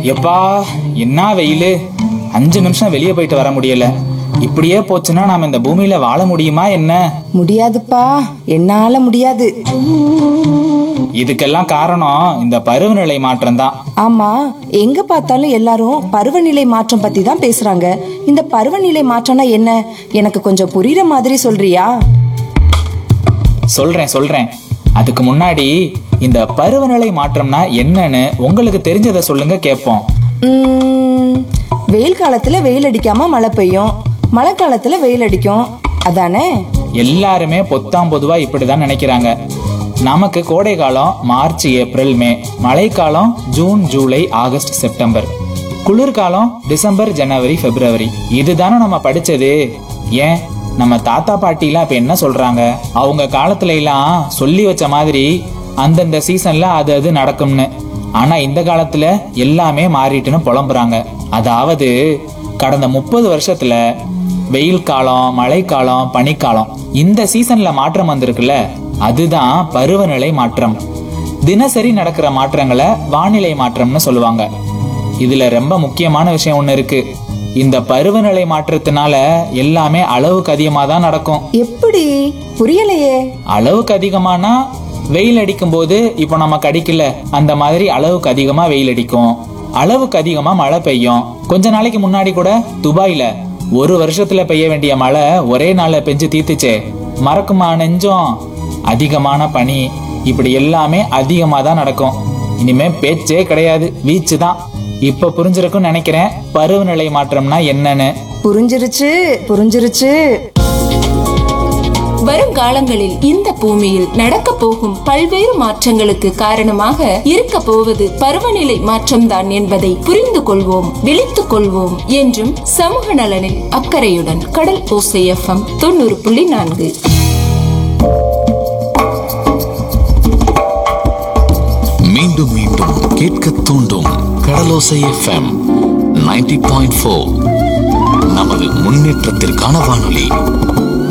எப்பா என்ன வெயிலு அஞ்சு நிமிஷம் வெளியே போயிட்டு வர முடியல இப்படியே போச்சுன்னா நாம இந்த பூமியில வாழ முடியுமா என்ன முடியாதுப்பா என்னால முடியாது இதுக்கெல்லாம் காரணம் இந்த பருவநிலை மாற்றம் தான் ஆமா எங்க பார்த்தாலும் எல்லாரும் பருவநிலை மாற்றம் பத்தி தான் பேசுறாங்க இந்த பருவநிலை மாற்றம்னா என்ன எனக்கு கொஞ்சம் புரியுற மாதிரி சொல்றியா சொல்றேன் சொல்றேன் அதுக்கு முன்னாடி இந்த பருவநிலை மாற்றம்னா என்னன்னு உங்களுக்கு தெரிஞ்சதை சொல்லுங்க கேட்போம் உம், வெயில் காலத்துல வெயில் அடிக்காம மழை பெய்யும் மழை காலத்துல வெயில் அடிக்கும் அதானே எல்லாருமே பொத்தாம் பொதுவா இப்படிதான் நினைக்கிறாங்க நமக்கு கோடை காலம் மார்ச் ஏப்ரல் மே மழைக்காலம் ஜூன் ஜூலை ஆகஸ்ட் செப்டம்பர் குளிர்காலம் டிசம்பர் ஜனவரி பிப்ரவரி இதுதானே நம்ம படிச்சது ஏன் நம்ம தாத்தா பாட்டிலாம் இப்ப என்ன சொல்றாங்க அவங்க காலத்துல எல்லாம் சொல்லி வச்ச மாதிரி அந்தந்த சீசன்ல அது அது நடக்கும்னு ஆனா இந்த காலத்துல எல்லாமே மாறிட்டுன்னு புலம்புறாங்க அதாவது கடந்த முப்பது வருஷத்துல வெயில் காலம் மழைக்காலம் பனிக்காலம் இந்த சீசன்ல மாற்றம் வந்திருக்குல்ல அதுதான் பருவநிலை மாற்றம் தினசரி நடக்கிற மாற்றங்களை வானிலை மாற்றம்னு சொல்லுவாங்க இதுல ரொம்ப முக்கியமான விஷயம் ஒண்ணு இருக்கு இந்த பருவநிலை மாற்றத்தினால எல்லாமே அளவுக்கு அதிகமா தான் நடக்கும் எப்படி புரியலையே அளவுக்கு அதிகமானா வெயில் அடிக்கும் போது இப்போ நமக்கு அடிக்கல அந்த மாதிரி அளவுக்கு அதிகமா வெயில் அடிக்கும் அளவுக்கு அதிகமா மழை பெய்யும் கொஞ்ச நாளைக்கு முன்னாடி கூட துபாயில ஒரு வருஷத்துல பெய்ய வேண்டிய மழை ஒரே நாள்ல பெஞ்சு தீர்த்துச்சே மறக்குமா நெஞ்சம் அதிகமான பனி இப்படி எல்லாமே அதிகமா தான் நடக்கும் இனிமே பேச்சே கிடையாது வீச்சு தான் இப்ப புரிஞ்சிருக்கும்னு நினைக்கிறேன் பருவநிலை மாற்றம்னா என்னன்னு புரிஞ்சிருச்சு புரிஞ்சிருச்சு வருங்காலங்களில் இந்த பூமியில் நடக்க போகும் பல்வேறு மாற்றங்களுக்கு காரணமாக இருக்க போவது பருவநிலை மாற்றம்தான் என்பதை புரிந்து கொள்வோம் விழித்துக் கொள்வோம் என்றும் சமூக நலனில் அக்கறையுடன் கடல் ஓசை எஃப்எம் தொண்ணூறு புள்ளி நான்கு மீண்டும் மீண்டும் கேட்க தூண்டும் கடலோசை எஃப்எம் 90.4 பாயிண்ட் நமது முன்னேற்றத்திற்கான வானொலி